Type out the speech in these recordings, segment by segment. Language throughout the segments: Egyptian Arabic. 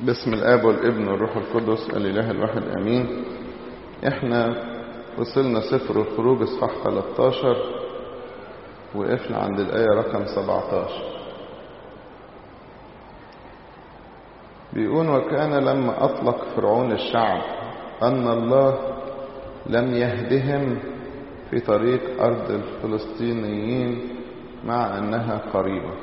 باسم الاب والابن والروح القدس الاله الواحد امين احنا وصلنا سفر الخروج اصحاح 13 وقفنا عند الايه رقم 17 بيقول وكان لما اطلق فرعون الشعب ان الله لم يهدهم في طريق ارض الفلسطينيين مع انها قريبه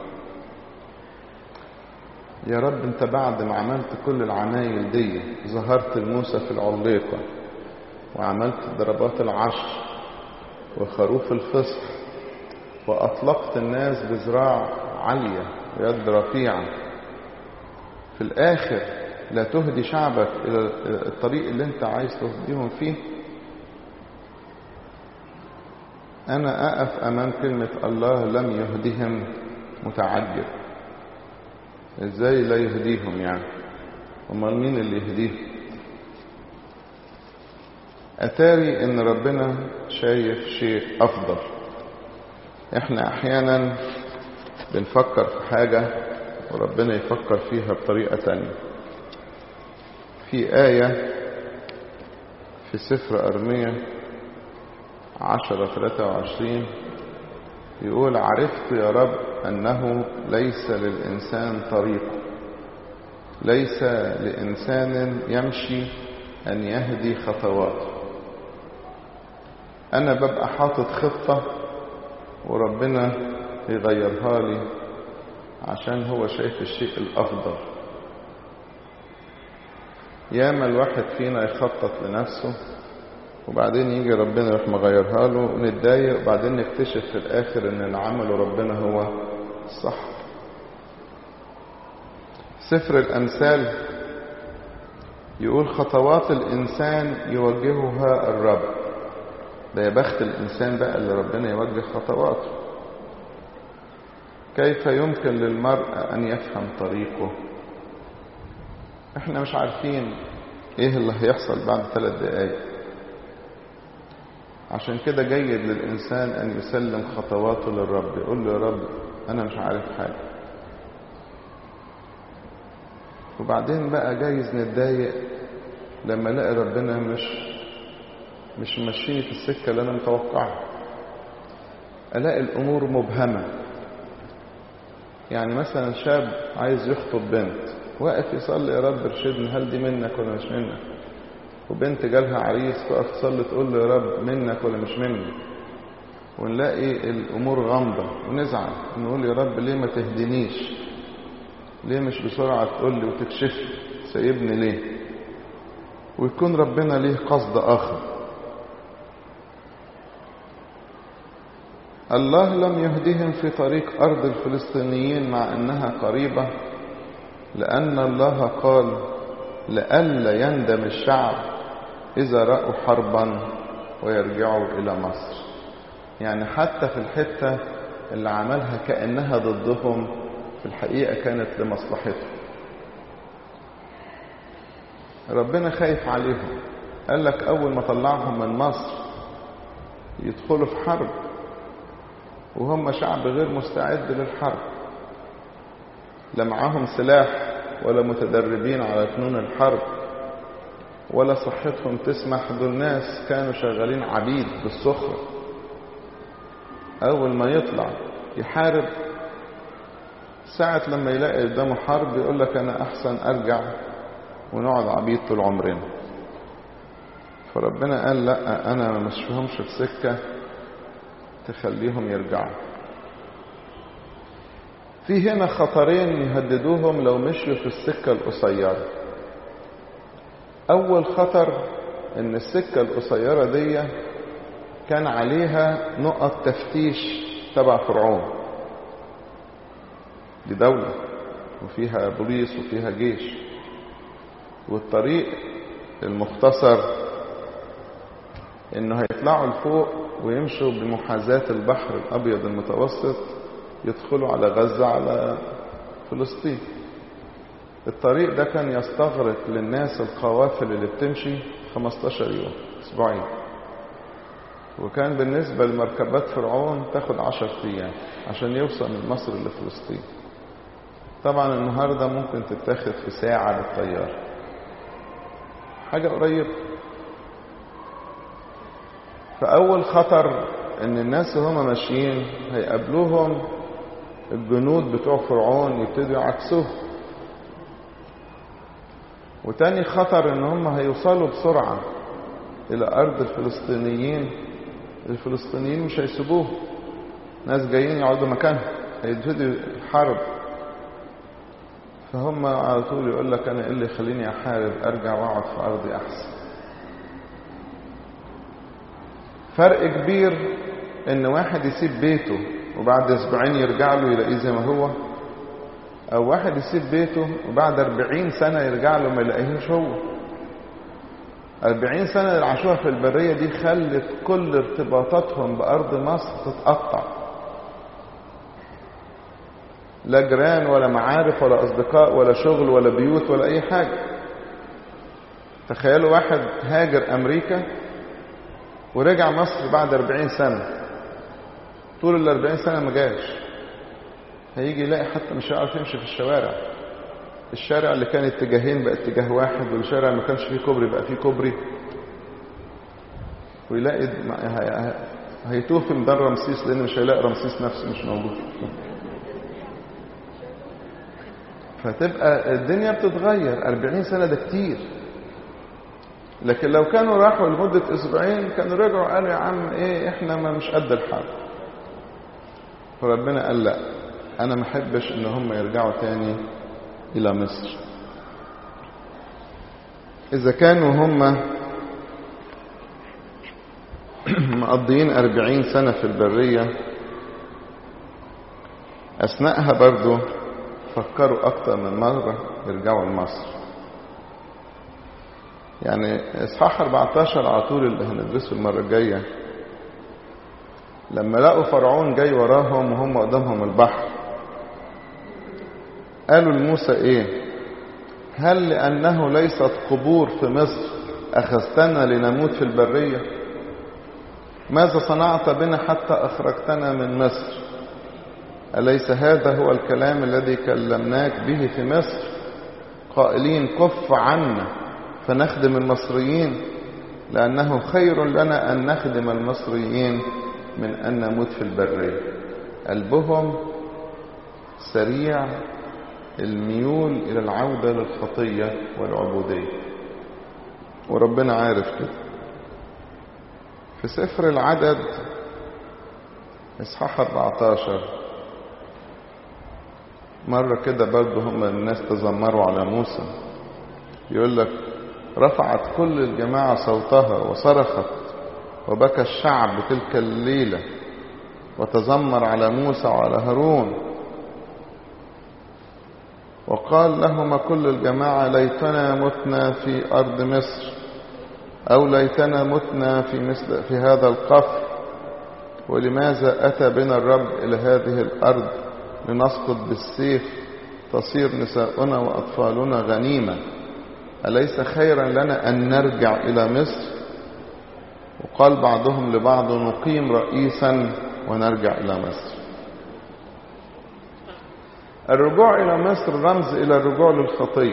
يا رب انت بعد ما عملت كل العمايل دي ظهرت لموسى في العليقة وعملت ضربات العشر وخروف الفصح وأطلقت الناس بذراع عالية ويد رفيعة في الآخر لا تهدي شعبك إلى الطريق اللي انت عايز تهديهم فيه أنا أقف أمام كلمة الله لم يهدهم متعجب ازاي لا يهديهم يعني امال مين اللي يهديهم اتاري ان ربنا شايف شيء افضل احنا احيانا بنفكر في حاجة وربنا يفكر فيها بطريقة تانية في آية في سفر أرمية عشرة ثلاثة وعشرين يقول عرفت يا رب أنه ليس للإنسان طريق ليس لإنسان يمشي أن يهدي خطواته أنا ببقى حاطط خطة وربنا يغيرها لي عشان هو شايف الشيء الأفضل ياما الواحد فينا يخطط لنفسه وبعدين يجي ربنا يروح مغيرها له ونتضايق وبعدين نكتشف في الاخر ان اللي عمله ربنا هو الصح سفر الامثال يقول خطوات الانسان يوجهها الرب ده يا بخت الانسان بقى اللي ربنا يوجه خطواته كيف يمكن للمرء ان يفهم طريقه احنا مش عارفين ايه اللي هيحصل بعد ثلاث دقايق عشان كده جيد للإنسان أن يسلم خطواته للرب يقول له يا رب أنا مش عارف حاجة وبعدين بقى جايز نتضايق لما الاقي ربنا مش مش ماشيني في السكة اللي أنا متوقعها ألاقي الأمور مبهمة يعني مثلا شاب عايز يخطب بنت واقف يصلي يا رب ارشدني هل دي منك ولا مش منك وبنت جالها عريس تقف تصلي تقول له يا رب منك ولا مش منك ونلاقي الامور غامضه ونزعل نقول يا رب ليه ما تهدينيش ليه مش بسرعه تقول لي وتكشف سايبني ليه ويكون ربنا ليه قصد اخر الله لم يهدهم في طريق ارض الفلسطينيين مع انها قريبه لان الله قال لئلا يندم الشعب إذا رأوا حربا ويرجعوا إلى مصر يعني حتى في الحتة اللي عملها كأنها ضدهم في الحقيقة كانت لمصلحتهم ربنا خايف عليهم قال لك أول ما طلعهم من مصر يدخلوا في حرب وهم شعب غير مستعد للحرب لا معاهم سلاح ولا متدربين على فنون الحرب ولا صحتهم تسمح دول ناس كانوا شغالين عبيد بالسخرة أول ما يطلع يحارب ساعة لما يلاقي قدامه حرب يقول لك أنا أحسن أرجع ونقعد عبيد طول عمرنا فربنا قال لا أنا ما مشيهمش في سكة تخليهم يرجعوا في هنا خطرين يهددوهم لو مشوا في السكة القصيرة أول خطر إن السكة القصيرة دي كان عليها نقط تفتيش تبع فرعون دي دولة وفيها بوليس وفيها جيش والطريق المختصر إنه هيطلعوا لفوق ويمشوا بمحاذاة البحر الأبيض المتوسط يدخلوا على غزة على فلسطين الطريق ده كان يستغرق للناس القوافل اللي بتمشي 15 يوم اسبوعين وكان بالنسبة لمركبات فرعون تاخد 10 ايام عشان يوصل من مصر لفلسطين طبعا النهاردة ممكن تتاخد في ساعة بالطيارة حاجة قريبة فأول خطر إن الناس وهم ماشيين هيقابلوهم الجنود بتوع فرعون يبتدوا يعكسوه وتاني خطر إن هم هيوصلوا بسرعة إلى أرض الفلسطينيين الفلسطينيين مش هيسيبوه ناس جايين يقعدوا مكانهم هيبتدوا الحرب فهم على طول يقول لك انا ايه اللي يخليني احارب ارجع واقعد في ارضي احسن فرق كبير ان واحد يسيب بيته وبعد اسبوعين يرجع له يلاقيه زي ما هو او واحد يسيب بيته وبعد اربعين سنة يرجع له ما يلاقيهش هو أربعين سنة اللي عاشوها في البرية دي خلت كل ارتباطاتهم بأرض مصر تتقطع لا جيران ولا معارف ولا أصدقاء ولا شغل ولا بيوت ولا أي حاجة تخيلوا واحد هاجر أمريكا ورجع مصر بعد أربعين سنة طول الأربعين سنة ما جاش هيجي يلاقي حتى مش هيعرف يمشي في الشوارع الشارع اللي كان اتجاهين بقى اتجاه واحد والشارع اللي ما كانش فيه كوبري بقى فيه كوبري ويلاقي هيتوه في ميدان رمسيس لان مش هيلاقي رمسيس نفسه مش موجود فتبقى الدنيا بتتغير أربعين سنة ده كتير لكن لو كانوا راحوا لمدة أسبوعين كانوا رجعوا قالوا يا عم إيه إحنا ما مش قد الحال فربنا قال لا أنا ما أحبش إن هم يرجعوا تاني إلى مصر إذا كانوا هم مقضيين أربعين سنة في البرية أثناءها برضو فكروا أكتر من مرة يرجعوا لمصر يعني إصحاح 14 على طول اللي هندرسه المرة الجاية لما لقوا فرعون جاي وراهم وهم قدامهم البحر قالوا لموسى ايه هل لأنه ليست قبور في مصر أخذتنا لنموت في البرية ماذا صنعت بنا حتى أخرجتنا من مصر أليس هذا هو الكلام الذي كلمناك به في مصر قائلين كف عنا فنخدم المصريين لأنه خير لنا أن نخدم المصريين من أن نموت في البرية قلبهم سريع الميول إلى العودة للخطية والعبودية وربنا عارف كده في سفر العدد إصحاح 14 مرة كده برضه هم الناس تذمروا على موسى يقول لك رفعت كل الجماعة صوتها وصرخت وبكى الشعب تلك الليلة وتذمر على موسى وعلى هارون وقال لهما كل الجماعة ليتنا متنا في أرض مصر أو ليتنا متنا في, مثل في هذا القفر ولماذا أتى بنا الرب إلى هذه الأرض لنسقط بالسيف تصير نساؤنا وأطفالنا غنيمة أليس خيرا لنا أن نرجع إلى مصر وقال بعضهم لبعض نقيم رئيسا ونرجع إلى مصر الرجوع إلى مصر رمز إلى الرجوع للخطية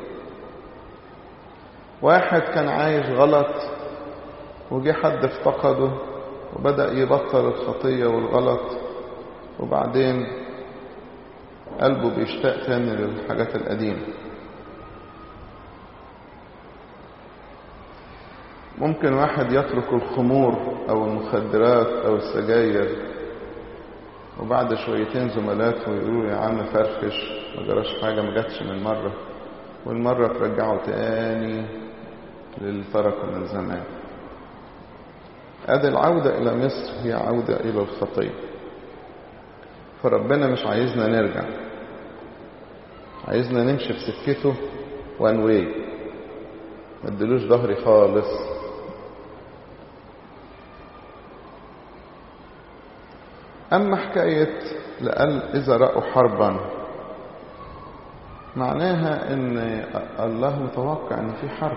واحد كان عايش غلط وجي حد افتقده وبدأ يبطل الخطية والغلط وبعدين قلبه بيشتاق تاني للحاجات القديمة ممكن واحد يترك الخمور أو المخدرات أو السجاير وبعد شويتين زملاته يقولوا يا عم فرفش ما جراش حاجة ما جاتش من مرة والمرة ترجعه تاني للترك من زمان ادي العودة الى مصر هي عودة الى الخطية فربنا مش عايزنا نرجع عايزنا نمشي في سكته وان واي ما ادلوش ظهري خالص اما حكاية لقال اذا رأوا حربا معناها ان الله متوقع ان في حرب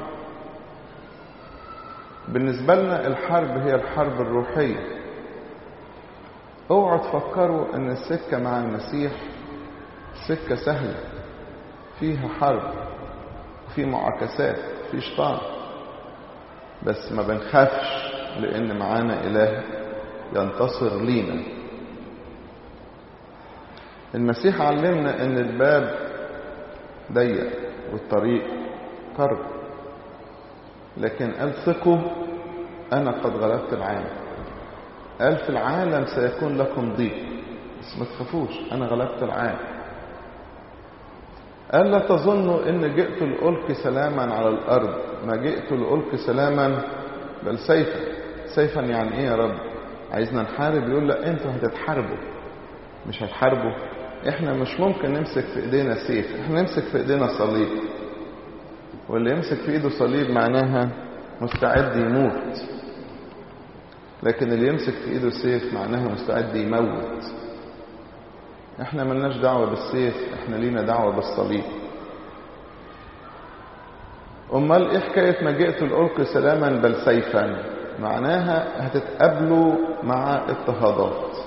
بالنسبة لنا الحرب هي الحرب الروحية اوعوا تفكروا ان السكة مع المسيح سكة سهلة فيها حرب في معاكسات في شيطان بس ما بنخافش لان معانا اله ينتصر لينا المسيح علمنا ان الباب ضيق والطريق قرب لكن قال ثقوا انا قد غلبت العالم قال في العالم سيكون لكم ضيق بس ما تخافوش انا غلبت العالم قال لا تظنوا ان جئت لألقي سلاما على الارض ما جئت لألقي سلاما بل سيفا سيفا يعني ايه يا رب عايزنا نحارب يقول لا انتوا هتتحاربوا مش هتحاربوا احنا مش ممكن نمسك في ايدينا سيف احنا نمسك في ايدينا صليب واللي يمسك في ايده صليب معناها مستعد يموت لكن اللي يمسك في ايده سيف معناها مستعد يموت احنا ملناش دعوة بالسيف احنا لينا دعوة بالصليب امال ايه حكاية ما جئت لألقي سلاما بل سيفا معناها هتتقابلوا مع اضطهادات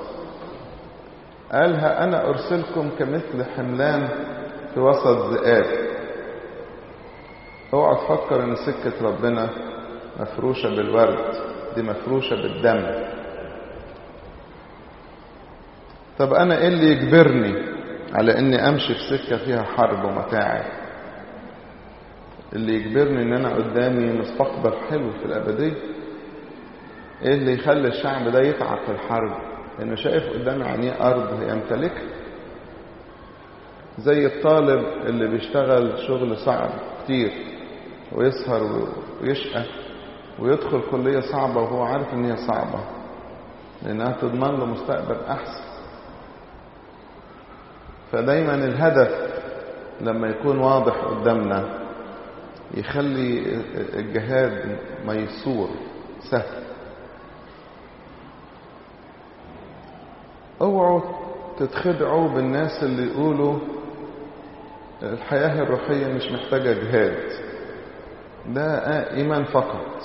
قالها انا ارسلكم كمثل حملان في وسط ذئاب اوعى تفكر ان سكة ربنا مفروشة بالورد دي مفروشة بالدم طب انا ايه اللي يجبرني على اني امشي في سكة فيها حرب ومتاعب اللي يجبرني ان انا قدامي مستقبل حلو في الابدية ايه اللي يخلي الشعب ده يتعب في الحرب لانه شايف قدامه عينيه ارض يمتلكها زي الطالب اللي بيشتغل شغل صعب كتير ويسهر ويشقى ويدخل كلية صعبة وهو عارف ان هي صعبة لانها تضمن له مستقبل احسن فدايما الهدف لما يكون واضح قدامنا يخلي الجهاد ميسور سهل اوعوا تتخدعوا بالناس اللي يقولوا الحياة الروحية مش محتاجة جهاد ده ايمان فقط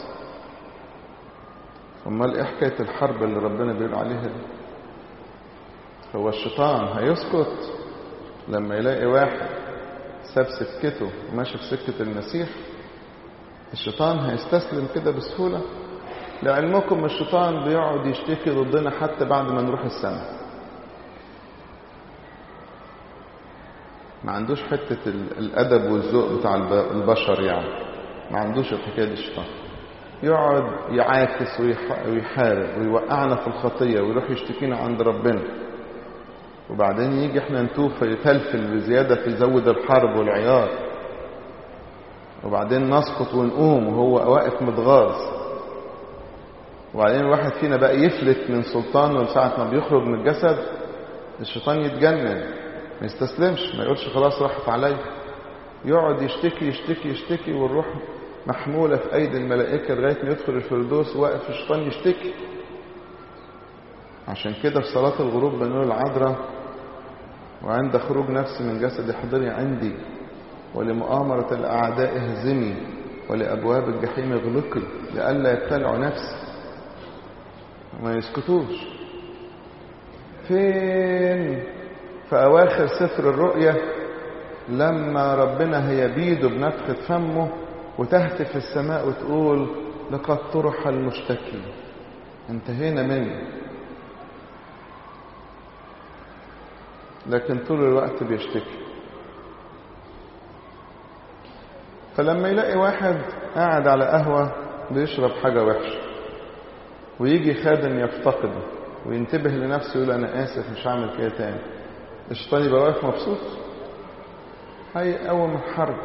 امال ايه حكاية الحرب اللي ربنا بيقول عليها دي هو الشيطان هيسكت لما يلاقي واحد ساب سكته وماشي في سكة المسيح الشيطان هيستسلم كده بسهولة لعلمكم الشيطان بيقعد يشتكي ضدنا حتى بعد ما نروح السماء ما عندوش حتة الأدب والذوق بتاع البشر يعني ما عندوش الحكاية دي الشيطان يقعد يعاكس ويحارب ويوقعنا في الخطية ويروح يشتكينا عند ربنا وبعدين يجي احنا نتوب فيتلفل بزيادة فيزود الحرب والعيار وبعدين نسقط ونقوم وهو واقف متغاظ وبعدين الواحد فينا بقى يفلت من سلطانه ساعة ما بيخرج من الجسد الشيطان يتجنن ما يستسلمش ما يقولش خلاص راحت عليا يقعد يشتكي يشتكي يشتكي والروح محمولة في أيدي الملائكة لغاية ما يدخل الفردوس واقف الشيطان يشتكي عشان كده في صلاة الغروب بنقول العذراء وعند خروج نفسي من جسدي احضري عندي ولمؤامرة الأعداء اهزمي ولأبواب الجحيم اغلقي لئلا يبتلعوا نفسي وما يسكتوش فين في أواخر سفر الرؤيا لما ربنا هيبيده بنفخة فمه وتهتف السماء وتقول لقد طرح المشتكي انتهينا منه لكن طول الوقت بيشتكي فلما يلاقي واحد قاعد على قهوة بيشرب حاجة وحشة ويجي خادم يفتقده وينتبه لنفسه يقول أنا آسف مش هعمل كده تاني الشيطان يبقى واقف مبسوط هيقوم الحرب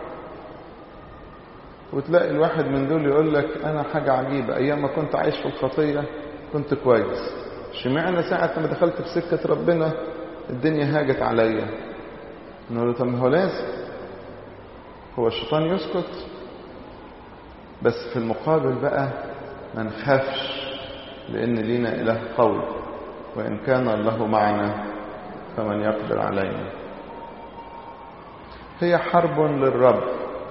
وتلاقي الواحد من دول يقول لك أنا حاجة عجيبة أيام ما كنت عايش في الخطية كنت كويس اشمعنى ساعة ما دخلت في سكة ربنا الدنيا هاجت عليا نقول له طب ما هو لازم هو الشيطان يسكت بس في المقابل بقى ما نخافش لأن لينا إله قوي وإن كان الله معنا فمن يقدر علينا هي حرب للرب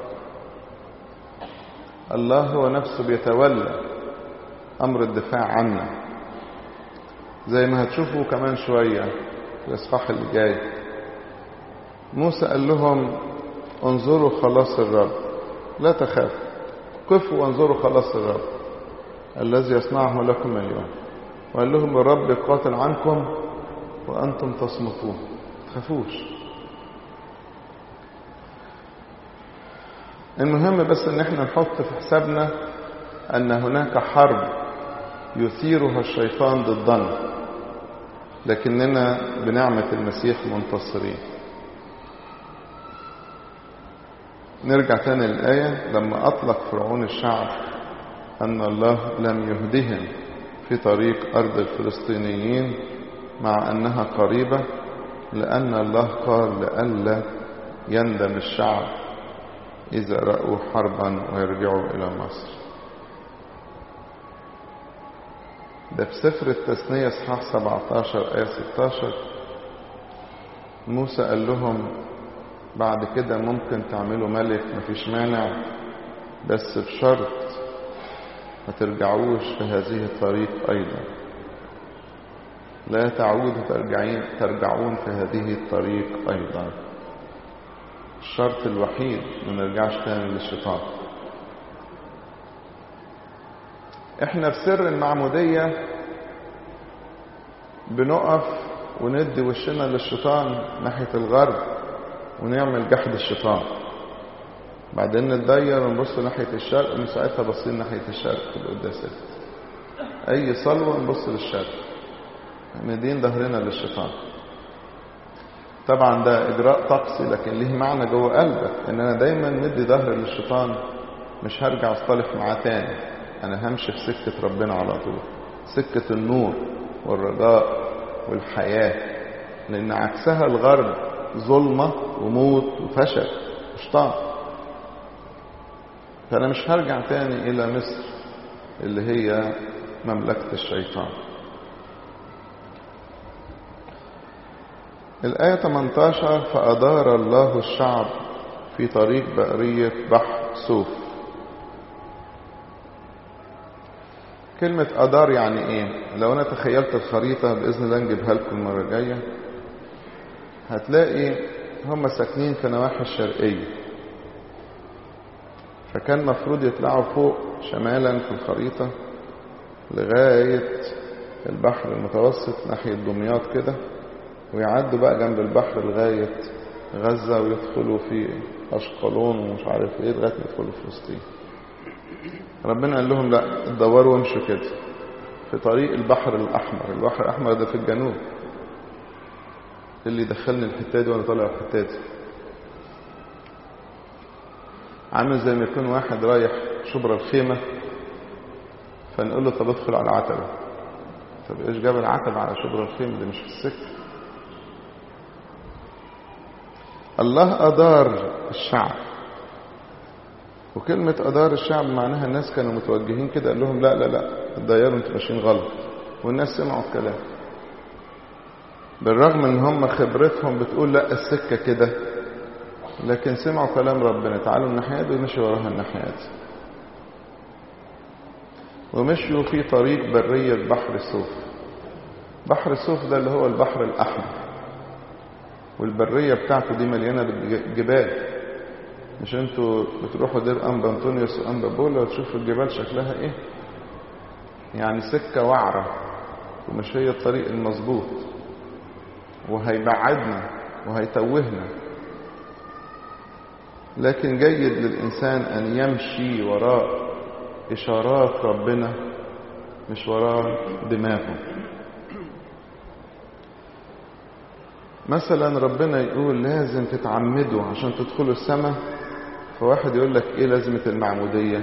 الله هو نفسه بيتولى أمر الدفاع عنا زي ما هتشوفوا كمان شوية في الإصحاح اللي جاي موسى قال لهم انظروا خلاص الرب لا تخافوا قفوا وانظروا خلاص الرب الذي يصنعه لكم اليوم وقال لهم الرب يقاتل عنكم وأنتم تصمتون تخافوش المهم بس ان احنا نحط في حسابنا ان هناك حرب يثيرها الشيطان ضدنا لكننا بنعمة المسيح منتصرين نرجع تاني للآية لما أطلق فرعون الشعب أن الله لم يهدهم في طريق أرض الفلسطينيين مع أنها قريبة لأن الله قال لئلا يندم الشعب إذا رأوا حربا ويرجعوا إلى مصر ده في سفر التثنية اصحاح 17 آية 16 موسى قال لهم بعد كده ممكن تعملوا ملك مفيش مانع بس بشرط ما ترجعوش في هذه الطريق أيضا لا تعودوا ترجعين ترجعون في هذه الطريق أيضا الشرط الوحيد ما نرجعش تاني للشيطان احنا في سر المعمودية بنقف وندي وشنا للشيطان ناحية الغرب ونعمل جحد الشيطان بعدين نتغير ونبص ناحية الشرق ومن ساعتها باصين ناحية الشرق في القداسات أي صلوة نبص للشرق مدين ظهرنا للشيطان طبعا ده إجراء طقسي لكن ليه معنى جوه قلبك إن أنا دايما مدي ظهر للشيطان مش هرجع أصطلح معاه تاني أنا همشي في سكة ربنا على طول سكة النور والرجاء والحياة لأن عكسها الغرب ظلمة وموت وفشل وشطان فأنا مش هرجع تاني إلى مصر اللي هي مملكة الشيطان الآية 18 فأدار الله الشعب في طريق بأرية بحر سوف كلمة أدار يعني إيه؟ لو أنا تخيلت الخريطة بإذن الله نجيبها لكم المرة الجاية هتلاقي هم ساكنين في نواحي الشرقية فكان مفروض يطلعوا فوق شمالا في الخريطة لغاية البحر المتوسط ناحية دمياط كده ويعدوا بقى جنب البحر لغاية غزة ويدخلوا في أشقلون ومش عارف ايه لغاية ما يدخلوا فلسطين ربنا قال لهم لا تدوروا وامشوا كده في طريق البحر الأحمر البحر الأحمر ده في الجنوب اللي دخلني الحتة دي وانا طالع الحتة دي عامل زي ما يكون واحد رايح شبرا الخيمة فنقول له طب ادخل على العتبة طب ايش جاب العتبة على شبرا الخيمة دي مش في السكة الله أدار الشعب وكلمة أدار الشعب معناها الناس كانوا متوجهين كده قال لهم لا لا لا تديروا انتوا ماشيين غلط والناس سمعوا الكلام بالرغم ان هم خبرتهم بتقول لا السكة كده لكن سمعوا كلام ربنا تعالوا الناحية دي ومشوا وراها الناحية دي ومشوا في طريق برية بحر سوف بحر سوف ده اللي هو البحر الأحمر والبرية بتاعته دي مليانة بالجبال مش انتوا بتروحوا دير أنبا أنطونيوس وأنبا بولا وتشوفوا الجبال شكلها ايه يعني سكة وعرة ومش هي الطريق المظبوط وهيبعدنا وهيتوهنا لكن جيد للإنسان أن يمشي وراء إشارات ربنا مش وراء دماغه مثلا ربنا يقول لازم تتعمدوا عشان تدخلوا السماء فواحد يقول لك ايه لازمة المعمودية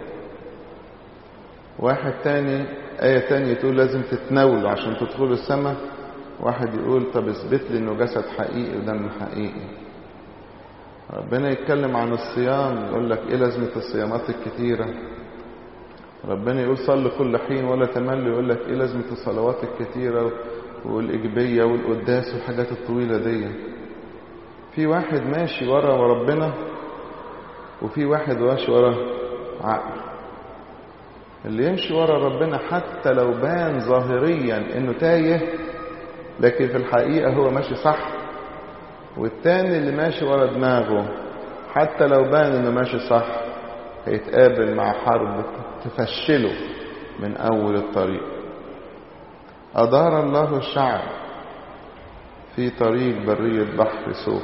واحد تاني آية تانية تقول لازم تتناولوا عشان تدخلوا السماء واحد يقول طب اثبت لي انه جسد حقيقي ودم حقيقي ربنا يتكلم عن الصيام يقول لك ايه لازمة الصيامات الكتيرة ربنا يقول صل كل حين ولا تمل يقول لك ايه لازمة الصلوات الكتيرة والإيجابية والقداس والحاجات الطويلة دي في واحد ماشي ورا وربنا وفي واحد ماشي ورا عقل اللي يمشي ورا ربنا حتى لو بان ظاهريا انه تايه لكن في الحقيقة هو ماشي صح والتاني اللي ماشي ورا دماغه حتى لو بان انه ماشي صح هيتقابل مع حرب تفشله من اول الطريق ادار الله الشعب في طريق برية بحر سوف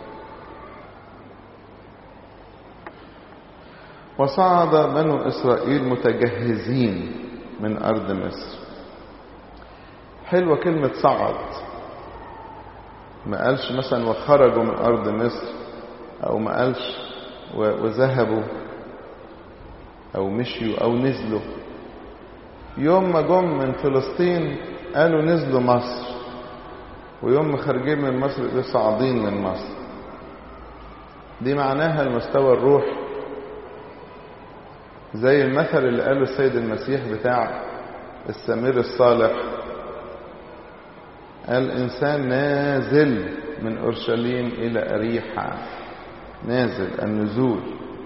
وصعد بنو إسرائيل متجهزين من أرض مصر حلوة كلمة صعد ما قالش مثلا وخرجوا من أرض مصر أو ما قالش وذهبوا أو مشيوا أو نزلوا يوم ما جم من فلسطين قالوا نزلوا مصر ويوم ما خارجين من مصر يقولوا صاعدين من مصر دي معناها المستوى الروحي زي المثل اللي قاله السيد المسيح بتاع السمير الصالح قال إنسان نازل من أورشليم إلى أريحة نازل النزول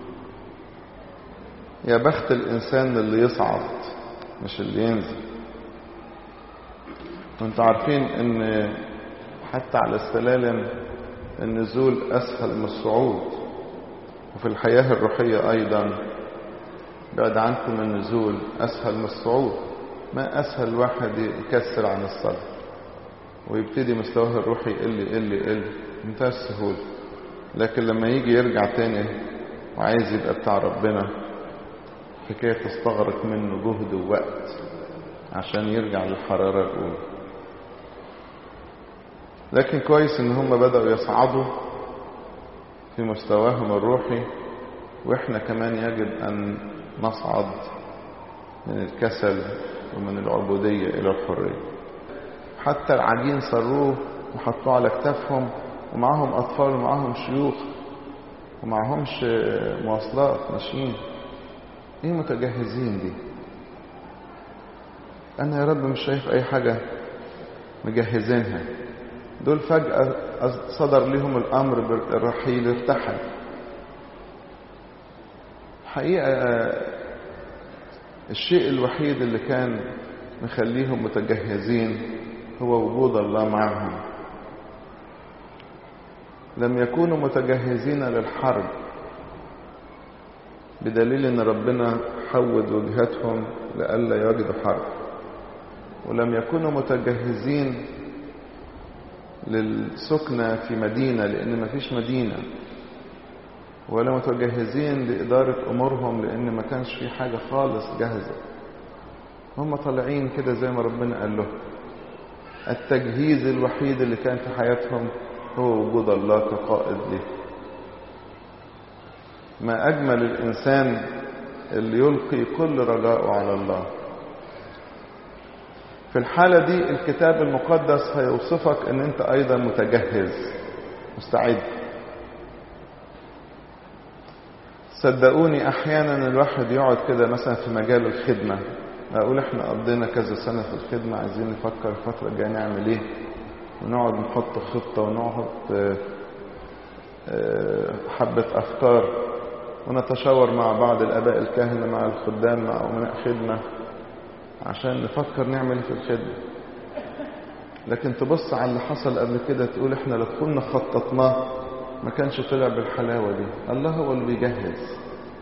يا بخت الإنسان اللي يصعد مش اللي ينزل وانتوا عارفين ان حتى على السلالم النزول أسهل من الصعود وفي الحياة الروحية أيضا بعد عنكم النزول أسهل من الصعود ما أسهل واحد يكسر عن الصلاة ويبتدي مستواه الروحي يقل يقل يقل منتهى السهولة لكن لما يجي يرجع تاني وعايز يبقى بتاع ربنا حكاية تستغرق منه جهد ووقت عشان يرجع للحرارة الأولى لكن كويس ان هم بدأوا يصعدوا في مستواهم الروحي واحنا كمان يجب ان نصعد من الكسل ومن العبودية الى الحرية حتى العجين صروه وحطوه على كتافهم ومعهم اطفال ومعهم شيوخ ومعهمش مواصلات ماشيين ايه متجهزين دي انا يا رب مش شايف اي حاجة مجهزينها دول فجأة صدر لهم الأمر بالرحيل ارتحل حقيقة الشيء الوحيد اللي كان مخليهم متجهزين هو وجود الله معهم لم يكونوا متجهزين للحرب بدليل ان ربنا حود وجهتهم لئلا يجدوا حرب ولم يكونوا متجهزين للسكنة في مدينة لأن مفيش مدينة ولا متجهزين لإدارة أمورهم لأن ما كانش في حاجة خالص جاهزة هم طالعين كده زي ما ربنا قال لهم التجهيز الوحيد اللي كان في حياتهم هو وجود الله كقائد له ما أجمل الإنسان اللي يلقي كل رجاءه على الله في الحالة دي الكتاب المقدس هيوصفك ان انت ايضا متجهز مستعد صدقوني احيانا الواحد يقعد كده مثلا في مجال الخدمة اقول احنا قضينا كذا سنة في الخدمة عايزين نفكر الفترة الجاية نعمل ايه ونقعد نحط خطة ونقعد حبة افكار ونتشاور مع بعض الاباء الكاهنة مع الخدام مع امناء خدمة عشان نفكر نعمل في الخدمة لكن تبص على اللي حصل قبل كده تقول احنا لو كنا خططناه ما كانش طلع بالحلاوة دي الله هو اللي بيجهز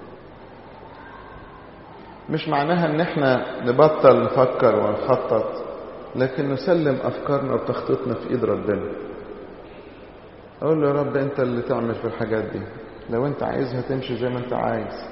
مش معناها ان احنا نبطل نفكر ونخطط لكن نسلم افكارنا وتخطيطنا في ايد ربنا اقول له يا رب انت اللي تعمل في الحاجات دي لو انت عايزها تمشي زي ما انت عايز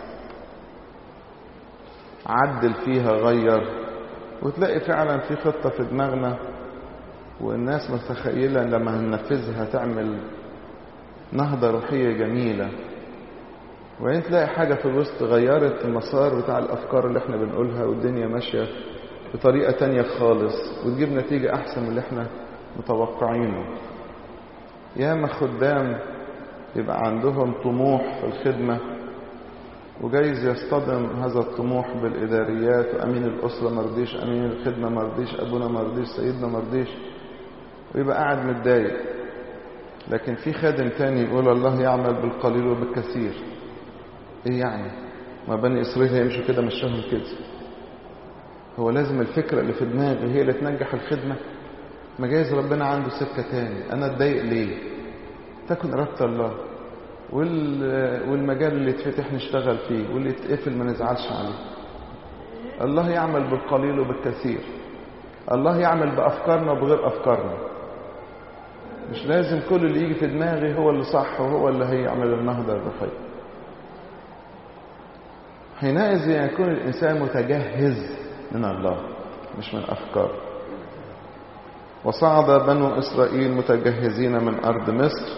عدل فيها غير وتلاقي فعلا في خطة في دماغنا والناس متخيلة لما هننفذها تعمل نهضة روحية جميلة وبعدين تلاقي حاجة في الوسط غيرت المسار بتاع الأفكار اللي احنا بنقولها والدنيا ماشية بطريقة تانية خالص وتجيب نتيجة أحسن من اللي احنا متوقعينه ياما خدام يبقى عندهم طموح في الخدمة وجايز يصطدم هذا الطموح بالإداريات وأمين الأسرة مرضيش أمين الخدمة مرضيش أبونا مرضيش سيدنا مرضيش ويبقى قاعد متضايق لكن في خادم تاني يقول الله يعمل بالقليل وبالكثير ايه يعني ما بني اسرائيل هيمشوا كده مشاهم كده هو لازم الفكرة اللي في دماغي هي اللي تنجح الخدمة ما جايز ربنا عنده سكة تاني انا اتضايق ليه تكن إرادة الله والمجال اللي يتفتح نشتغل فيه واللي يتقفل ما نزعلش عليه الله يعمل بالقليل وبالكثير الله يعمل بأفكارنا وبغير أفكارنا مش لازم كل اللي يجي في دماغي هو اللي صح وهو اللي هيعمل النهضة الروحية حينئذ يكون الإنسان متجهز من الله مش من أفكار وصعد بنو إسرائيل متجهزين من أرض مصر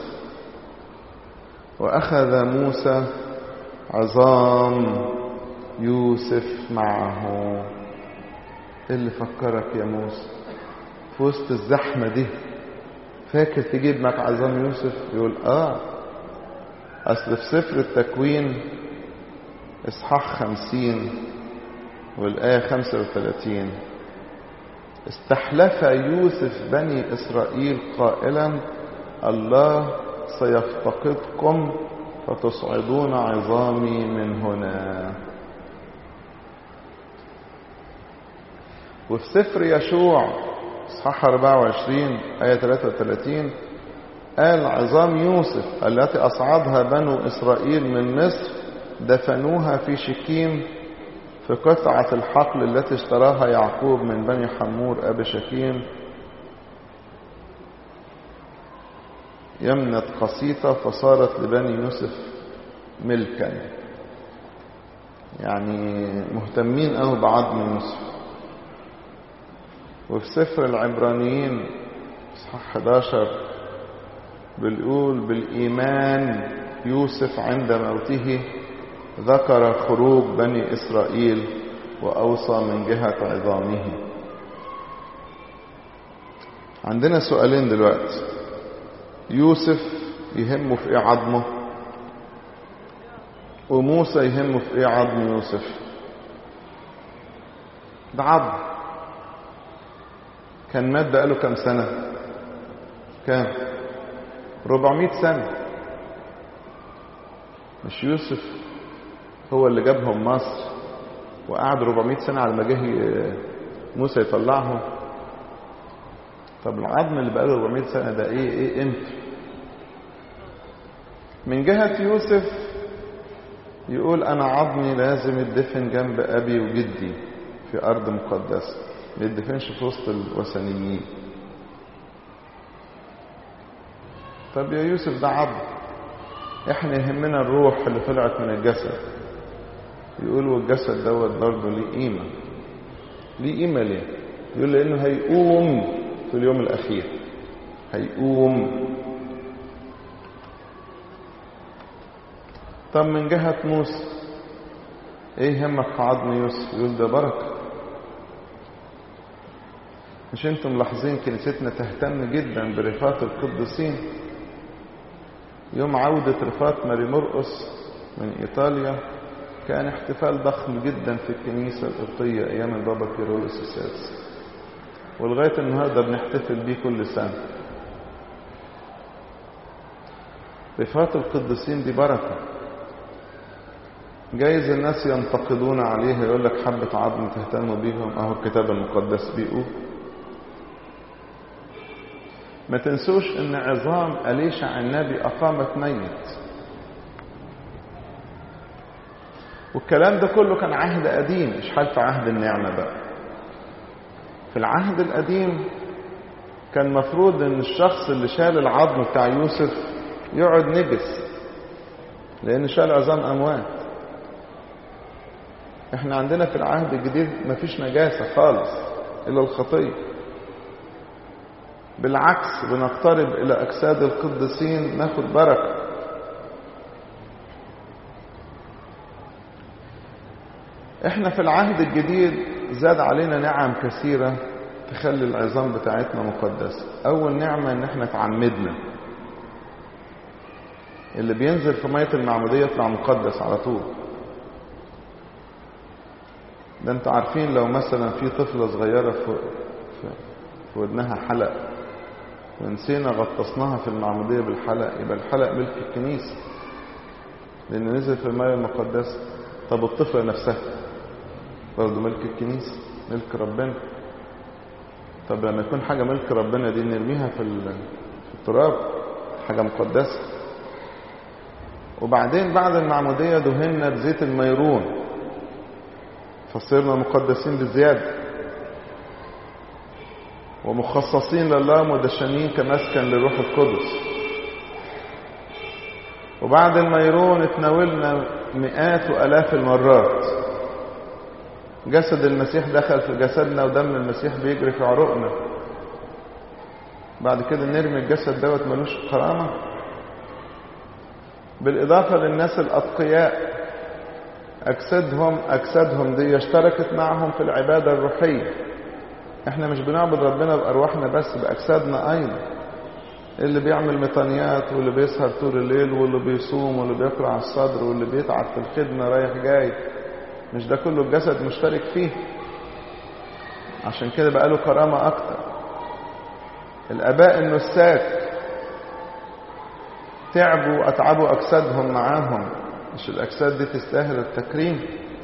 وأخذ موسى عظام يوسف معه إيه اللي فكرك يا موسى في وسط الزحمة دي فاكر تجيب معك عظام يوسف يقول آه أصل في سفر التكوين إصحاح خمسين والآية خمسة وثلاثين استحلف يوسف بني إسرائيل قائلا الله سيفتقدكم فتصعدون عظامي من هنا وفي سفر يشوع اصحاح 24 آية 33 قال عظام يوسف التي أصعدها بنو إسرائيل من مصر دفنوها في شكيم في قطعة الحقل التي اشتراها يعقوب من بني حمور أبي شكيم يمنة قسيطة فصارت لبني يوسف ملكا يعني مهتمين أوي بعظم يوسف وفي سفر العبرانيين اصحاح 11 بنقول بالإيمان يوسف عند موته ذكر خروج بني إسرائيل وأوصى من جهة عظامه عندنا سؤالين دلوقتي يوسف يهمه في ايه عظمه وموسى يهمه في ايه عظم يوسف ده عظم كان مات بقاله كام سنة كام 400 سنة مش يوسف هو اللي جابهم مصر وقعد 400 سنة على ما جه موسى يطلعهم طب العظم اللي بقاله 400 سنة ده ايه ايه امتى من جهة يوسف يقول انا عظمي لازم يدفن جنب ابي وجدي في ارض مقدسة ما يدفنش في وسط الوثنيين طب يا يوسف ده عظم احنا يهمنا الروح اللي طلعت من الجسد يقول والجسد دوت برضه ليه قيمة ليه قيمة ليه يقول لانه هيقوم في اليوم الأخير هيقوم طب من جهة موسى ايه همك في عظم يوسف يقول ده بركة مش انتم ملاحظين كنيستنا تهتم جدا برفات القديسين يوم عودة رفات ماري مرقس من ايطاليا كان احتفال ضخم جدا في الكنيسة القبطية ايام البابا كيرولوس السادس ولغاية النهاردة بنحتفل بيه كل سنة رفات القديسين دي بركة جايز الناس ينتقدون عليها يقول لك حبة عظم تهتموا بيهم اهو الكتاب المقدس بيقول ما تنسوش ان عظام أليشع النبي أقامت ميت والكلام ده كله كان عهد قديم مش حال في عهد النعمة بقى في العهد القديم كان مفروض ان الشخص اللي شال العظم بتاع يوسف يقعد نجس لان شال عظام اموات احنا عندنا في العهد الجديد مفيش نجاسة خالص الا الخطية بالعكس بنقترب الى اجساد القديسين ناخد بركة احنا في العهد الجديد زاد علينا نعم كثيرة تخلي العظام بتاعتنا مقدسة أول نعمة إن احنا تعمدنا اللي بينزل في مية المعمودية يطلع مقدس على طول ده انتوا عارفين لو مثلا في طفلة صغيرة في, في, في ودنها حلق ونسينا غطسناها في المعمودية بالحلق يبقى الحلق ملك الكنيسة لأنه نزل في المية المقدسة طب الطفلة نفسها برضه ملك الكنيسة ملك ربنا طب لما يكون حاجة ملك ربنا دي نرميها في, في التراب حاجة مقدسة وبعدين بعد المعمودية دهنا بزيت الميرون فصرنا مقدسين بزيادة ومخصصين لله مدشنين كمسكن للروح القدس وبعد الميرون اتناولنا مئات وألاف المرات جسد المسيح دخل في جسدنا ودم المسيح بيجري في عروقنا بعد كده نرمي الجسد دوت ملوش كرامة بالإضافة للناس الأتقياء أجسادهم أجسادهم دي اشتركت معهم في العبادة الروحية احنا مش بنعبد ربنا بأرواحنا بس بأجسادنا أيضا اللي بيعمل ميطانيات واللي بيسهر طول الليل واللي بيصوم واللي بيقرع الصدر واللي بيتعب في الخدمة رايح جاي مش ده كله الجسد مشترك فيه عشان كده بقى له كرامة أكتر الآباء النساك تعبوا أتعبوا أجسادهم معاهم مش الأجساد دي تستاهل التكريم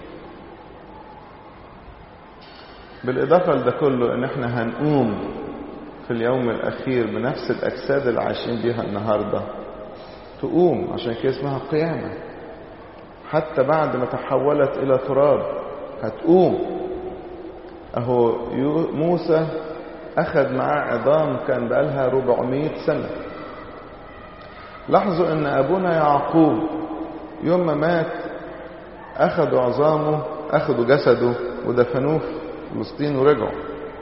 بالإضافة لده كله إن إحنا هنقوم في اليوم الأخير بنفس الأجساد اللي عايشين بيها النهاردة تقوم عشان كده اسمها قيامة حتى بعد ما تحولت إلى تراب هتقوم أهو موسى أخذ معاه عظام كان بقالها 400 سنة لاحظوا أن أبونا يعقوب يوم ما مات أخذوا عظامه أخذوا جسده ودفنوه في فلسطين ورجعوا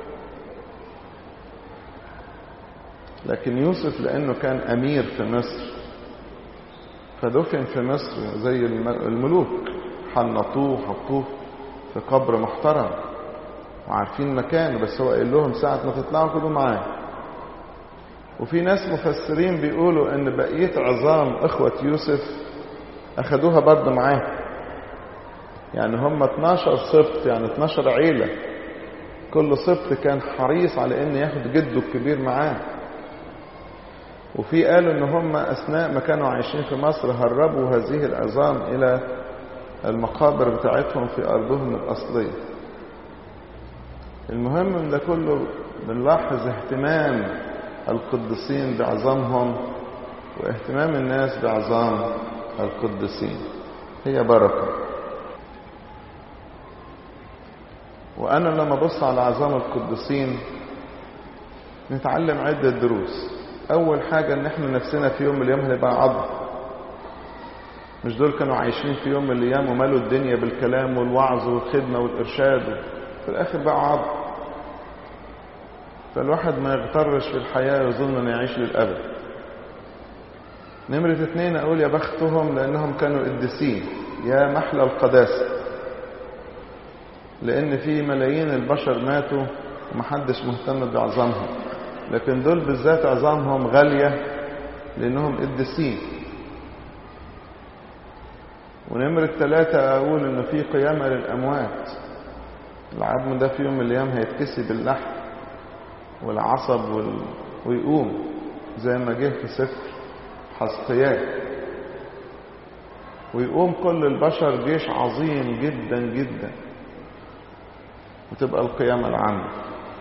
لكن يوسف لأنه كان أمير في مصر فدفن في مصر زي الملوك حنطوه وحطوه في قبر محترم وعارفين مكانه بس هو قال لهم ساعة ما تطلعوا كلوا معاه وفي ناس مفسرين بيقولوا ان بقية عظام اخوة يوسف اخدوها برضه معاه يعني هم 12 سبط يعني 12 عيلة كل سبط كان حريص على ان ياخد جده الكبير معاه وفي قالوا ان هم اثناء ما كانوا عايشين في مصر هربوا هذه العظام الى المقابر بتاعتهم في ارضهم الاصليه المهم من ده كله بنلاحظ اهتمام القديسين بعظامهم واهتمام الناس بعظام القديسين هي بركة وأنا لما بص على عظام القديسين نتعلم عدة دروس أول حاجة إن إحنا نفسنا في يوم من الأيام هنبقى عظم مش دول كانوا عايشين في يوم من الأيام ومالوا الدنيا بالكلام والوعظ والخدمة والإرشاد في الآخر بقى عظم فالواحد ما يغترش في الحياة يظن أنه يعيش للأبد نمرة اتنين أقول يا بختهم لأنهم كانوا قديسين يا محلى القداسة لأن في ملايين البشر ماتوا ومحدش مهتم بعظامهم لكن دول بالذات عظامهم غالية لأنهم قديسين ونمرة ثلاثة أقول إنه في قيامة للأموات العظم ده في يوم من الأيام هيتكسي باللحم والعصب وال... ويقوم زي ما جه في سفر حسقيال ويقوم كل البشر جيش عظيم جدا جدا وتبقى القيامة العامة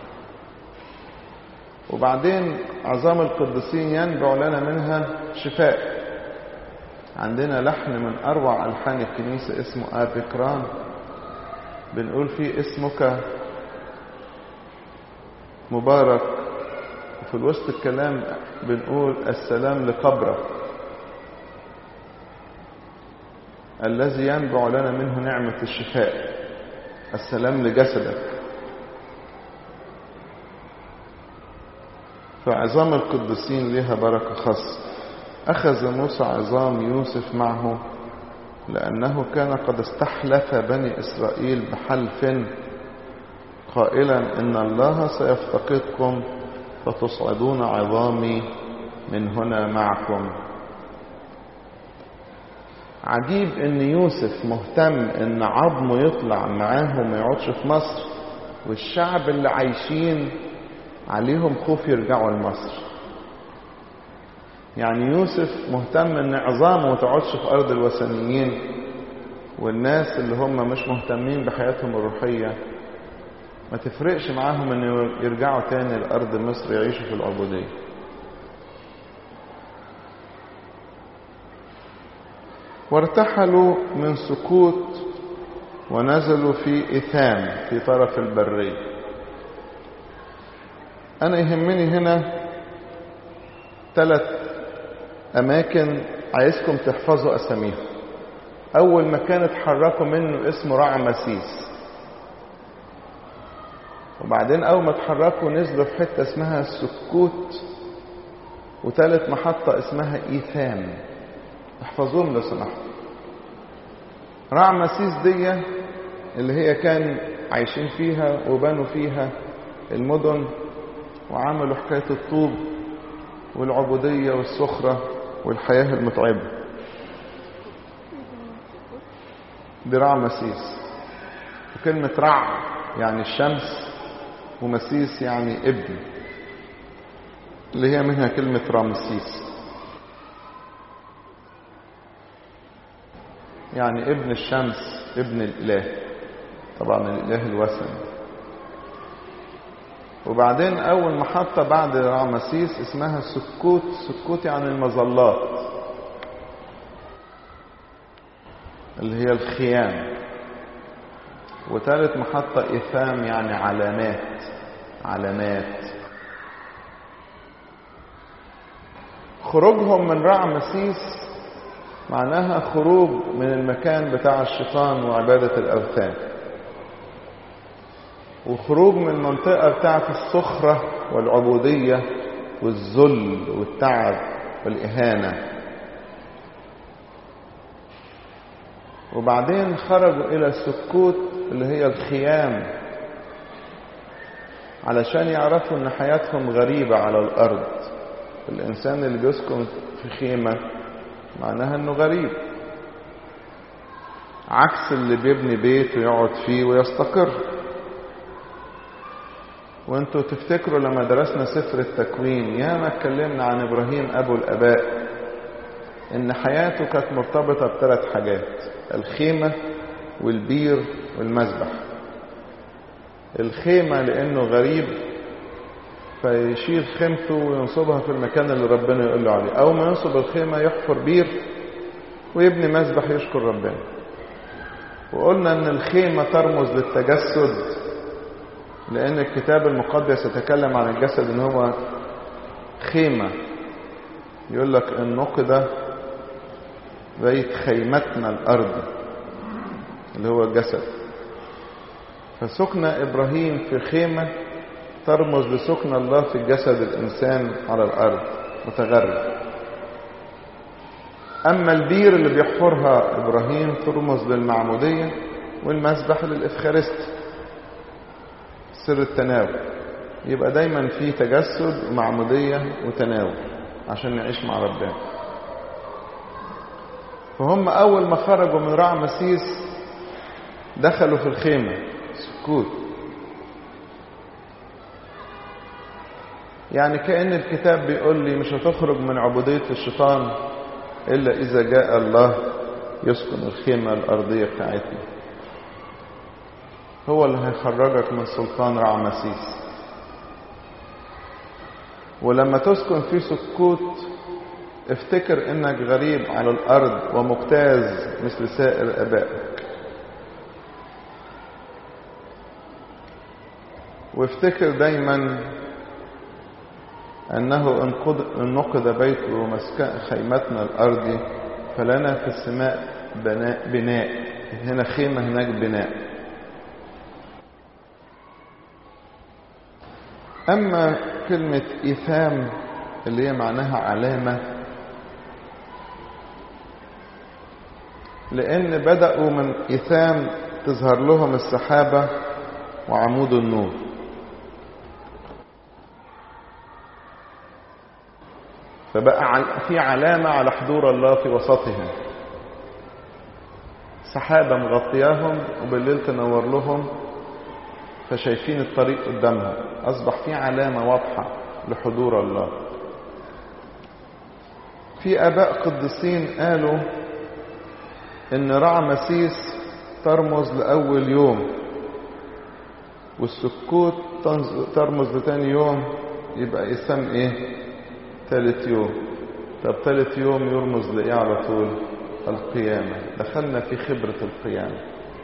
وبعدين عظام القديسين ينبع لنا منها شفاء عندنا لحن من أروع ألحان الكنيسة اسمه آبكران بنقول فيه اسمك مبارك وفي الوسط الكلام بنقول السلام لقبرك الذي ينبع لنا منه نعمة الشفاء السلام لجسدك فعظام القديسين لها بركة خاصة أخذ موسى عظام يوسف معه لأنه كان قد استحلف بني إسرائيل بحلف قائلا إن الله سيفتقدكم فتصعدون عظامي من هنا معكم عجيب ان يوسف مهتم ان عظمه يطلع معاه وما يقعدش في مصر والشعب اللي عايشين عليهم خوف يرجعوا لمصر يعني يوسف مهتم ان عظامه ما تقعدش في ارض الوثنيين والناس اللي هم مش مهتمين بحياتهم الروحيه ما تفرقش معاهم ان يرجعوا تاني لارض مصر يعيشوا في العبوديه وارتحلوا من سكوت ونزلوا في إثام في طرف البرية أنا يهمني هنا ثلاث أماكن عايزكم تحفظوا أساميهم أول مكان اتحركوا منه اسمه رعمسيس وبعدين أول ما اتحركوا نزلوا في حتة اسمها سكوت وثالث محطة اسمها إيثام احفظوهم لو سمحتوا رعمسيس دي اللي هي كان عايشين فيها وبنوا فيها المدن وعملوا حكاية الطوب والعبودية والسخرة والحياة المتعبة دي رعمسيس وكلمة رع يعني الشمس ومسيس يعني ابن اللي هي منها كلمة رمسيس يعني ابن الشمس ابن الإله طبعا الإله الوثني وبعدين أول محطة بعد رعمسيس اسمها سكوت سكوت يعني المظلات اللي هي الخيام وثالث محطة إثام يعني علامات علامات خروجهم من رعمسيس معناها خروج من المكان بتاع الشيطان وعبادة الأوثان وخروج من المنطقة بتاعة السخرة والعبودية والذل والتعب والإهانة وبعدين خرجوا إلى السكوت اللي هي الخيام علشان يعرفوا إن حياتهم غريبة على الأرض الإنسان اللي بيسكن في خيمة معناها إنه غريب عكس اللي بيبني بيت ويقعد فيه ويستقر وانتوا تفتكروا لما درسنا سفر التكوين ياما اتكلمنا عن ابراهيم ابو الاباء ان حياته كانت مرتبطه بثلاث حاجات الخيمه والبير والمذبح الخيمه لانه غريب فيشيل خيمته وينصبها في المكان اللي ربنا يقول له عليه او ما ينصب الخيمه يحفر بير ويبني مذبح يشكر ربنا وقلنا ان الخيمه ترمز للتجسد لأن الكتاب المقدس يتكلم عن الجسد إن هو خيمة يقول لك النقدة بيت خيمتنا الأرض اللي هو الجسد فسكن إبراهيم في خيمة ترمز لسكن الله في جسد الإنسان على الأرض متغرب أما البير اللي بيحفرها إبراهيم ترمز للمعمودية والمسبح للإفخارستي سر التناول يبقى دايما في تجسد ومعمودية وتناول عشان نعيش مع ربنا فهم أول ما خرجوا من رعمسيس دخلوا في الخيمة سكوت يعني كأن الكتاب بيقول لي مش هتخرج من عبودية الشيطان إلا إذا جاء الله يسكن الخيمة الأرضية بتاعتنا هو اللي هيخرجك من سلطان رعمسيس ولما تسكن في سكوت افتكر انك غريب على الارض ومجتاز مثل سائر ابائك وافتكر دايما انه ان نقد بيت ومسكن خيمتنا الارضي فلنا في السماء بناء, بناء هنا خيمه هناك بناء أما كلمة إيثام اللي هي معناها علامة لأن بدأوا من إيثام تظهر لهم السحابة وعمود النور فبقى في علامة على حضور الله في وسطهم سحابة مغطياهم وبالليل تنور لهم فشايفين الطريق قدامهم أصبح في علامة واضحة لحضور الله في آباء قديسين قالوا إن رعمسيس ترمز لأول يوم والسكوت ترمز لتاني يوم يبقى اسم ايه تالت يوم طب تالت يوم يرمز لايه على طول القيامة دخلنا في خبرة القيامة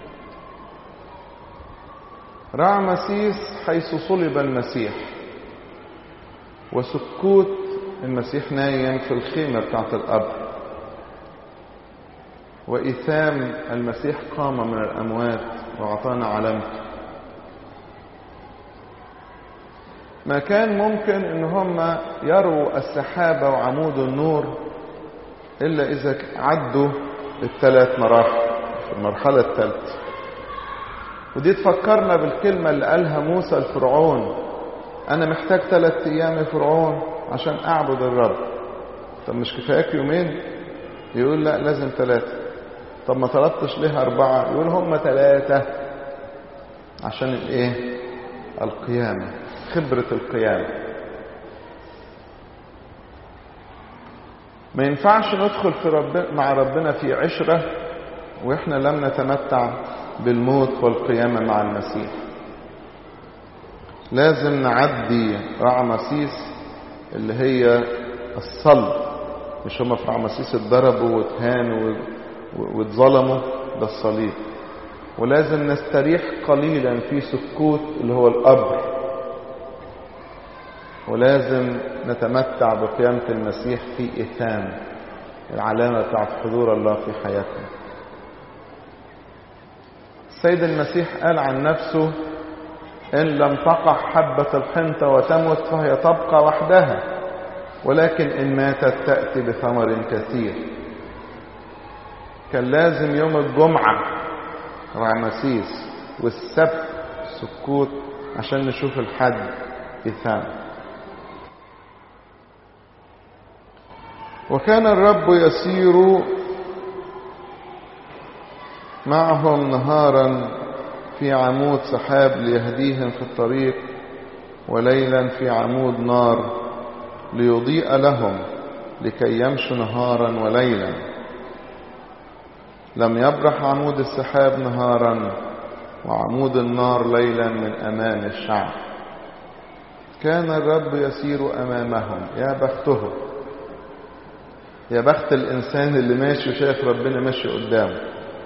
رعمسيس حيث صلب المسيح وسكوت المسيح نايم في الخيمة بتاعت القبر وإيثام المسيح قام من الأموات وأعطانا علامته ما كان ممكن ان هم يروا السحابة وعمود النور الا اذا عدوا الثلاث مراحل في المرحلة الثالثة ودي تفكرنا بالكلمة اللي قالها موسى الفرعون انا محتاج ثلاث ايام يا فرعون عشان اعبد الرب طب مش كفاياك يومين يقول لا لازم ثلاثة طب ما طلبتش ليه اربعة يقول هم ثلاثة عشان الايه القيامة خبرة القيامة ما ينفعش ندخل في رب... مع ربنا في عشرة واحنا لم نتمتع بالموت والقيامة مع المسيح لازم نعدي رعمسيس اللي هي الصلب مش هما في رعمسيس اتضربوا واتهانوا واتظلموا ده الصليب ولازم نستريح قليلا في سكوت اللي هو القبر ولازم نتمتع بقيامة المسيح في إثام العلامة بتاعت حضور الله في حياتنا السيد المسيح قال عن نفسه إن لم تقع حبة الحنطة وتمت فهي تبقى وحدها ولكن إن ماتت تأتي بثمر كثير كان لازم يوم الجمعة رعمسيس والسبت سكوت عشان نشوف الحد إثام وكان الرب يسير معهم نهارا في عمود سحاب ليهديهم في الطريق وليلا في عمود نار ليضيء لهم لكي يمشوا نهارا وليلا لم يبرح عمود السحاب نهارا وعمود النار ليلا من امان الشعب كان الرب يسير امامهم يا بخته يا بخت الانسان اللي ماشي وشايف ربنا ماشي قدامه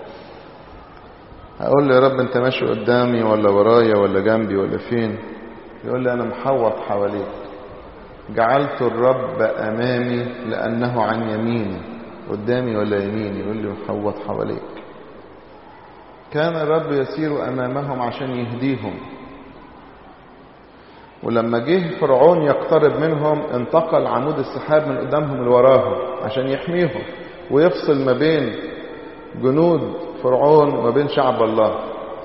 هقول له يا رب انت ماشي قدامي ولا ورايا ولا جنبي ولا فين يقول لي انا محوط حواليك جعلت الرب امامي لانه عن يميني قدامي ولا يميني يقول لي محوط حواليك كان الرب يسير امامهم عشان يهديهم ولما جه فرعون يقترب منهم انتقل عمود السحاب من قدامهم لوراهم عشان يحميهم ويفصل ما بين جنود فرعون وما بين شعب الله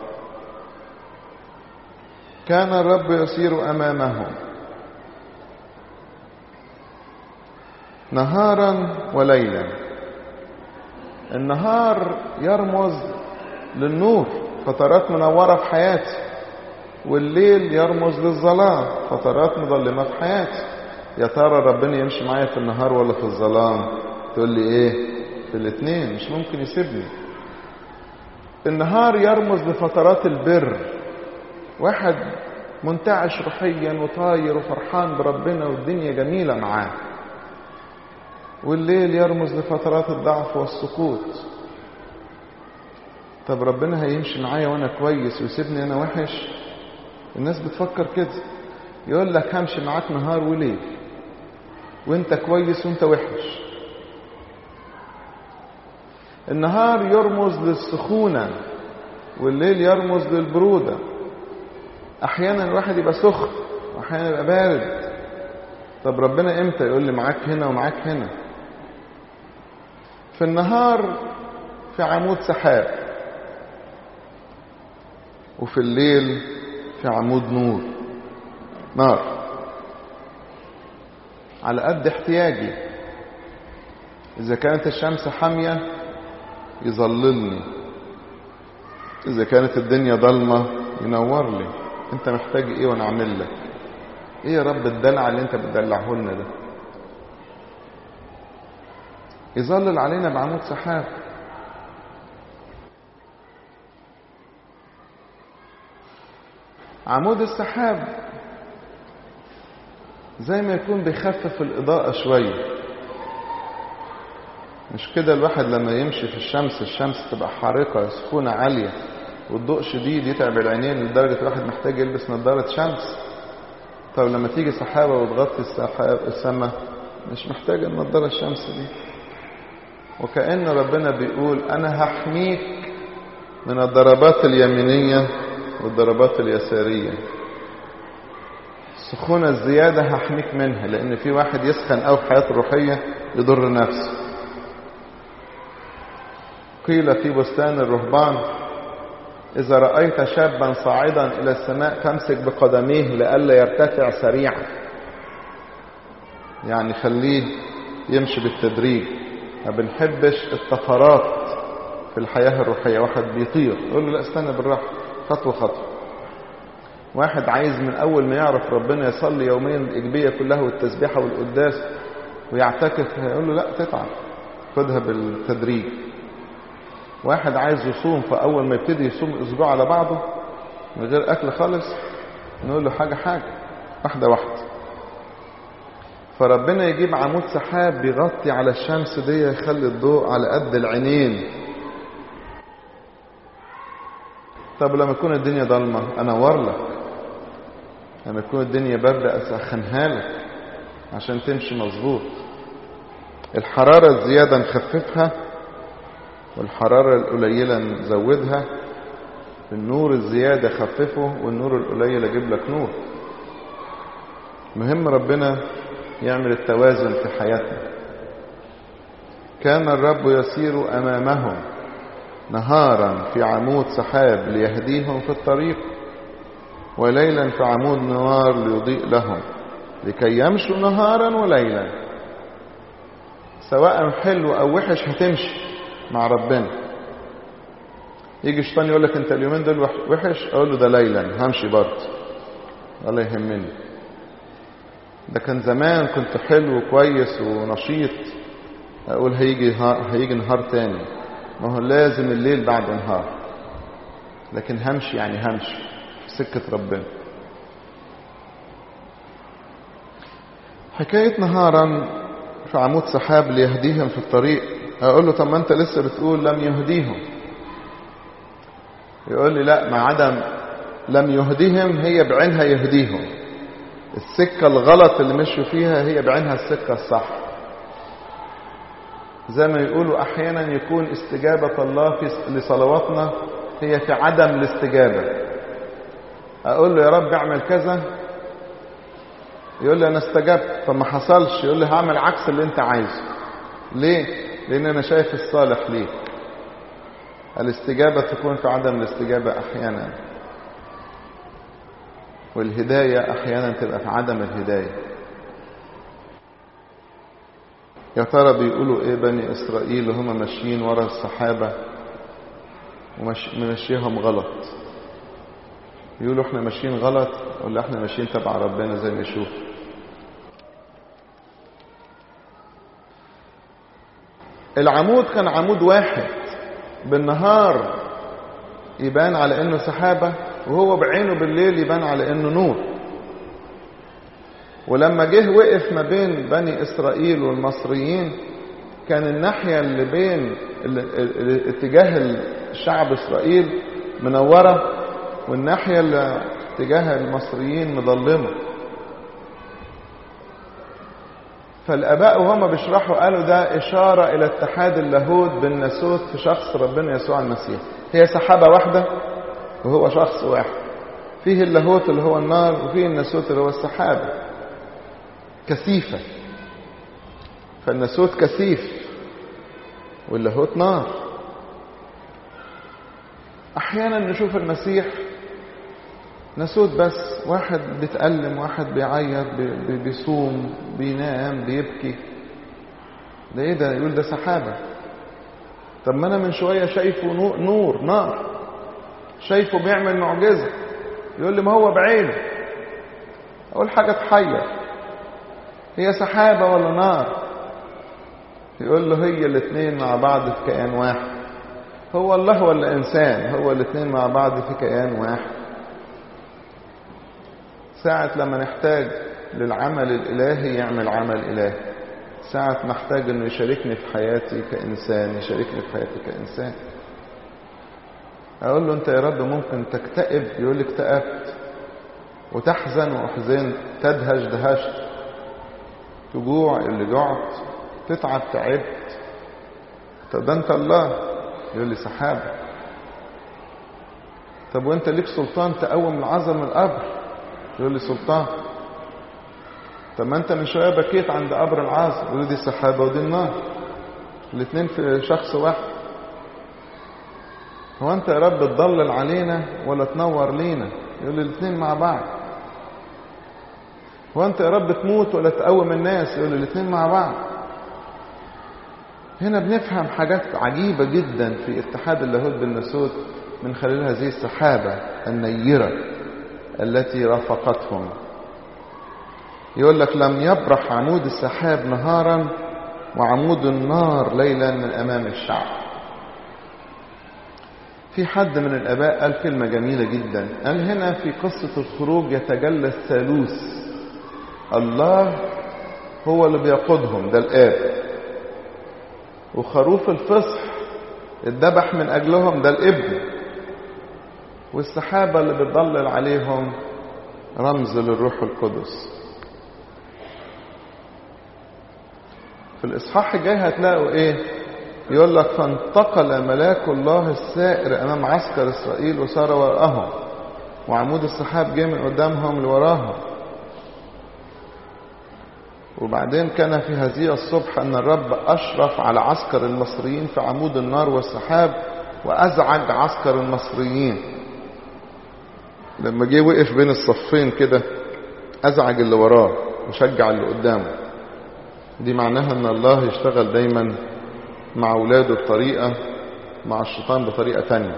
كان الرب يسير امامهم نهارا وليلا النهار يرمز للنور فترات منوره في حياتي والليل يرمز للظلام فترات مظلمة في حياتي يا ترى ربنا يمشي معايا في النهار ولا في الظلام تقول لي ايه في الاثنين مش ممكن يسيبني النهار يرمز لفترات البر واحد منتعش روحيا وطاير وفرحان بربنا والدنيا جميلة معاه والليل يرمز لفترات الضعف والسقوط طب ربنا هيمشي معايا وانا كويس ويسيبني انا وحش الناس بتفكر كده يقول لك همشي معاك نهار وليل وانت كويس وانت وحش النهار يرمز للسخونة والليل يرمز للبرودة احيانا الواحد يبقى سخن واحيانا يبقى بارد طب ربنا امتى يقول لي معاك هنا ومعاك هنا في النهار في عمود سحاب وفي الليل في عمود نور نار على قد احتياجي اذا كانت الشمس حاميه يظللني اذا كانت الدنيا ضلمه ينور لي انت محتاج ايه وانا اعمل لك ايه يا رب الدلع اللي انت بتدلعه لنا ده يظلل علينا بعمود سحاب عمود السحاب زي ما يكون بيخفف الإضاءة شوية مش كده الواحد لما يمشي في الشمس الشمس تبقى حارقة سخونة عالية والضوء شديد يتعب العينين لدرجة الواحد محتاج يلبس نظارة شمس طب لما تيجي سحابة وتغطي السحاب السماء مش محتاج النظارة الشمس دي وكأن ربنا بيقول أنا هحميك من الضربات اليمينية والضربات اليسارية السخونة الزيادة هحميك منها لأن في واحد يسخن أو في حياته الروحية يضر نفسه قيل في بستان الرهبان إذا رأيت شابا صاعدا إلى السماء فامسك بقدميه لئلا يرتفع سريعا يعني خليه يمشي بالتدريج ما بنحبش الطفرات في الحياة الروحية واحد بيطير يقول له لا استنى بالراحة خطوة خطوة واحد عايز من أول ما يعرف ربنا يصلي يوميا الإجبية كلها والتسبيحة والقداس ويعتكف هيقول له لا تتعب خدها بالتدريج واحد عايز يصوم فأول ما يبتدي يصوم الأسبوع على بعضه من غير أكل خالص نقول له حاجة حاجة واحدة واحدة فربنا يجيب عمود سحاب بيغطي على الشمس دي يخلي الضوء على قد العينين طب لما تكون الدنيا ضلمة أنور لك لما تكون الدنيا باردة أسخنها لك عشان تمشي مظبوط الحرارة الزيادة نخففها والحرارة القليلة نزودها النور الزيادة خففه والنور القليل اجيب لك نور مهم ربنا يعمل التوازن في حياتنا كان الرب يسير أمامهم نهارا في عمود سحاب ليهديهم في الطريق وليلا في عمود نوار ليضيء لهم لكي يمشوا نهارا وليلا سواء حلو أو وحش هتمشي مع ربنا يجي الشيطان يقول لك انت اليومين دول وحش اقول له ده ليلا همشي برضه ولا يهمني ده كان زمان كنت حلو وكويس ونشيط اقول هيجي هيجي نهار تاني ما هو لازم الليل بعد نهار لكن همشي يعني همشي في سكة ربنا حكاية نهارا في عمود سحاب ليهديهم في الطريق اقول له طب ما انت لسه بتقول لم يهديهم يقول لي لا ما عدم لم يهديهم هي بعينها يهديهم السكة الغلط اللي مشوا فيها هي بعينها السكة الصح زي ما يقولوا احيانا يكون استجابة الله في لصلواتنا هي في عدم الاستجابة اقول له يا رب اعمل كذا يقول لي انا استجبت فما حصلش يقول لي هعمل عكس اللي انت عايزه ليه لان انا شايف الصالح ليك الاستجابة تكون في عدم الاستجابة احيانا والهداية احيانا تبقى في عدم الهداية يا ترى بيقولوا ايه بني اسرائيل وهم ماشيين ورا السحابة ومشيهم غلط يقولوا احنا ماشيين غلط ولا احنا ماشيين تبع ربنا زي ما يشوف العمود كان عمود واحد بالنهار يبان على انه سحابة وهو بعينه بالليل يبان على انه نور ولما جه وقف ما بين بني اسرائيل والمصريين كان الناحية اللي بين اتجاه الشعب اسرائيل منورة والناحية اللي اتجاه المصريين مظلمة فالآباء وهم بيشرحوا قالوا ده إشارة إلى اتحاد اللاهوت بالناسوت في شخص ربنا يسوع المسيح هي سحابة واحدة وهو شخص واحد فيه اللاهوت اللي هو النار وفيه الناسوت اللي هو السحابة كثيفة فالناسوت كثيف واللاهوت نار أحيانا نشوف المسيح نسود بس واحد بيتألم واحد بيعيط بي بيصوم بينام بيبكي ده ايه ده يقول ده سحابة طب ما انا من شوية شايفه نور, نور نار شايفه بيعمل معجزة يقول لي ما هو بعينه اقول حاجة تحير هي سحابة ولا نار يقول له هي الاثنين مع بعض في كيان واحد هو الله ولا انسان هو الاثنين مع بعض في كيان واحد ساعة لما نحتاج للعمل الإلهي يعمل عمل إلهي ساعة ما احتاج انه يشاركني في حياتي كإنسان يشاركني في حياتي كإنسان اقول له انت يا رب ممكن تكتئب يقول لي اكتئبت وتحزن واحزنت تدهش دهشت تجوع اللي جعت تتعب تعبت طب ده انت الله يقول لي سحابة طب وانت ليك سلطان تقوم العظم من القبر يقول لي سلطان طب ما انت من شويه بكيت عند قبر العازر يقول لي دي سحابه ودي النار الاثنين في شخص واحد هو انت يا رب تضلل علينا ولا تنور لينا يقول لي الاثنين مع بعض هو انت يا رب تموت ولا تقوم الناس يقول لي الاثنين مع بعض هنا بنفهم حاجات عجيبة جدا في اتحاد اللاهوت بالناسوت من خلال هذه السحابة النيرة التي رافقتهم يقول لك لم يبرح عمود السحاب نهارا وعمود النار ليلا من امام الشعب في حد من الاباء قال كلمه جميله جدا قال هنا في قصه الخروج يتجلى الثالوث الله هو اللي بيقودهم ده الاب وخروف الفصح اتذبح من اجلهم ده الابن والسحابه اللي بتضلل عليهم رمز للروح القدس في الإصحاح الجاي هتلاقوا إيه يقول لك فانتقل ملاك الله السائر أمام عسكر إسرائيل وسار وراءهم وعمود السحاب جه من قدامهم لوراهم وبعدين كان في هذه الصبح أن الرب أشرف على عسكر المصريين في عمود النار والسحاب وأزعج عسكر المصريين لما جه وقف بين الصفين كده أزعج اللي وراه وشجع اللي قدامه دي معناها ان الله يشتغل دايما مع اولاده بطريقة مع الشيطان بطريقة تانية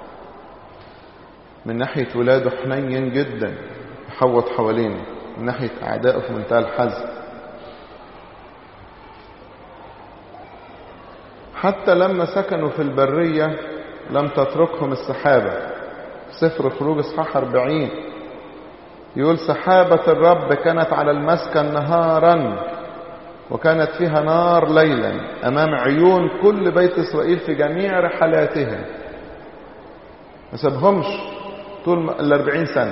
من ناحية ولاده حنين جدا يحوط حوالينه من ناحية اعدائه في منتهى الحزن حتى لما سكنوا في البرية لم تتركهم السحابة سفر خروج اصحاح 40 يقول سحابة الرب كانت على المسكن نهارا وكانت فيها نار ليلا امام عيون كل بيت اسرائيل في جميع رحلاتهم ما سابهمش طول الاربعين سنة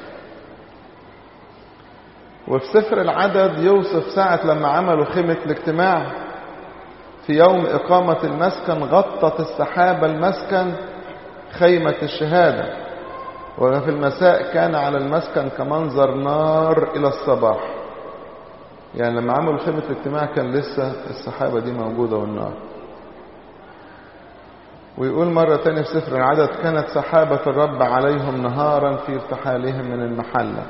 وفي سفر العدد يوصف ساعة لما عملوا خيمة الاجتماع في يوم إقامة المسكن غطت السحابة المسكن خيمة الشهادة وفي المساء كان على المسكن كمنظر نار إلى الصباح يعني لما عملوا خيمة الاجتماع كان لسه السحابة دي موجودة والنار ويقول مرة تانية في سفر العدد كانت سحابة الرب عليهم نهارا في ارتحالهم من المحلة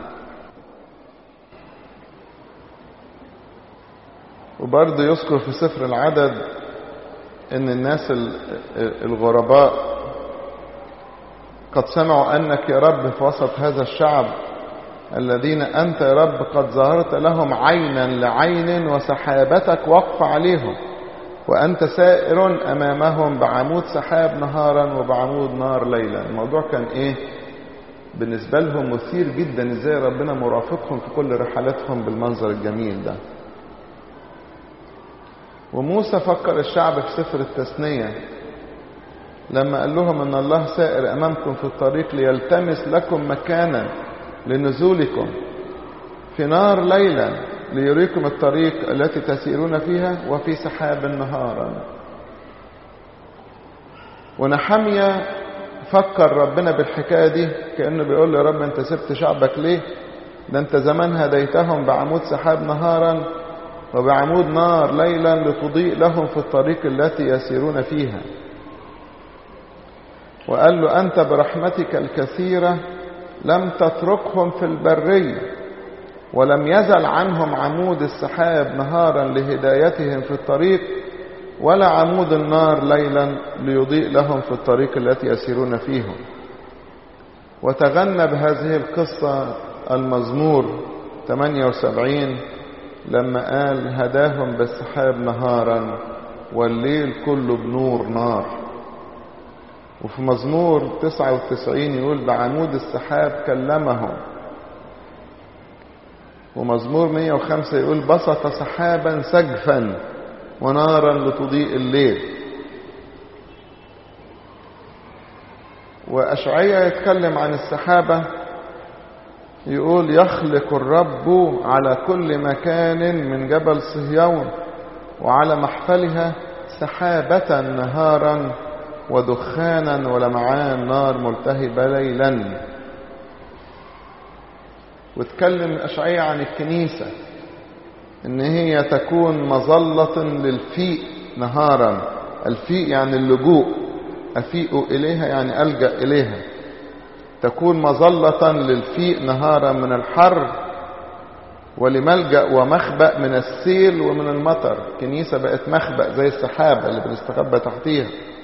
وبرضه يذكر في سفر العدد ان الناس الغرباء قد سمعوا انك يا رب في وسط هذا الشعب الذين أنت يا رب قد ظهرت لهم عينا لعين وسحابتك واقفة عليهم وأنت سائر أمامهم بعمود سحاب نهارا وبعمود نار ليلا الموضوع كان إيه بالنسبة لهم مثير جدا إزاي ربنا مرافقهم في كل رحلاتهم بالمنظر الجميل ده وموسى فكر الشعب في سفر التثنية لما قال لهم ان الله سائر امامكم في الطريق ليلتمس لكم مكانا لنزولكم في نار ليلا ليريكم الطريق التي تسيرون فيها وفي سحاب نهارا ونحمية فكر ربنا بالحكاية دي كأنه بيقول له يا رب انت سبت شعبك ليه ده انت زمان هديتهم بعمود سحاب نهارا وبعمود نار ليلا لتضيء لهم في الطريق التي يسيرون فيها وقال له أنت برحمتك الكثيرة لم تتركهم في البرية ولم يزل عنهم عمود السحاب نهارا لهدايتهم في الطريق ولا عمود النار ليلا ليضيء لهم في الطريق التي يسيرون فيهم وتغنى بهذه القصة المزمور 78 لما قال هداهم بالسحاب نهارا والليل كله بنور نار وفي مزمور 99 يقول بعمود السحاب كلمهم ومزمور 105 يقول بسط سحابا سجفا ونارا لتضيء الليل وأشعية يتكلم عن السحابة يقول يخلق الرب على كل مكان من جبل صهيون وعلى محفلها سحابة نهارا ودخانا ولمعان نار ملتهبة ليلا واتكلم أشعية عن الكنيسة ان هي تكون مظلة للفيء نهارا الفيء يعني اللجوء أفيء إليها يعني ألجأ إليها تكون مظلة للفيء نهارا من الحر ولملجأ ومخبأ من السيل ومن المطر كنيسة بقت مخبأ زي السحابة اللي بنستخبى تحتيها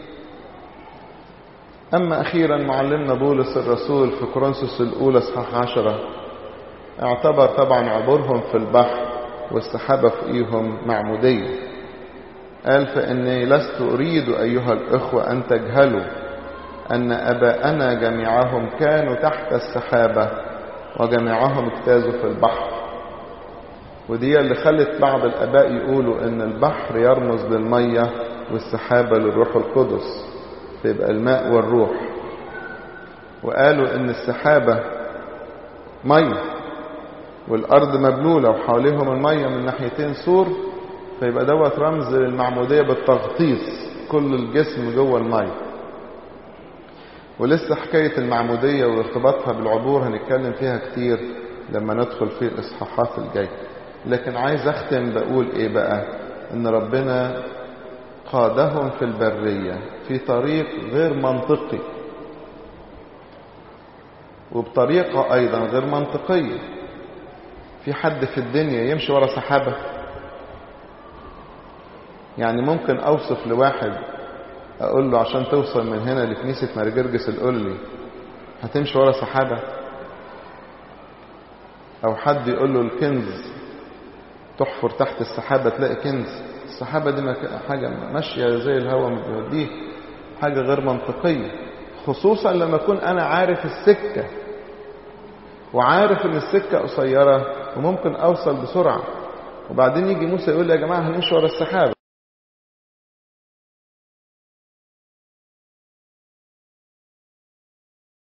أما أخيرا معلمنا بولس الرسول في كورنثوس الأولى اصحاح عشرة اعتبر طبعا عبورهم في البحر والسحابة فوقيهم معمودية قال فإني لست أريد أيها الإخوة أن تجهلوا أن أباءنا جميعهم كانوا تحت السحابة وجميعهم اجتازوا في البحر ودي اللي خلت بعض الآباء يقولوا إن البحر يرمز للمية والسحابة للروح القدس فيبقى الماء والروح وقالوا إن السحابة مية والأرض مبلولة وحواليهم المية من ناحيتين سور فيبقى دوت رمز للمعمودية بالتغطيس كل الجسم جوه المية ولسه حكاية المعمودية وارتباطها بالعبور هنتكلم فيها كتير لما ندخل في الإصحاحات الجاية لكن عايز أختم بقول إيه بقى إن ربنا قادهم في البرية في طريق غير منطقي وبطريقة أيضا غير منطقية في حد في الدنيا يمشي ورا سحابة يعني ممكن أوصف لواحد أقول له عشان توصل من هنا لكنيسة مرجرجس القلي هتمشي ورا سحابة أو حد يقول له الكنز تحفر تحت السحابة تلاقي كنز السحابة دي حاجة ماشية زي الهواء بيوديه حاجة غير منطقية خصوصا لما أكون أنا عارف السكة وعارف ان السكة قصيرة وممكن اوصل بسرعة وبعدين يجي موسى يقول لي يا جماعة هنمشي ورا السحابة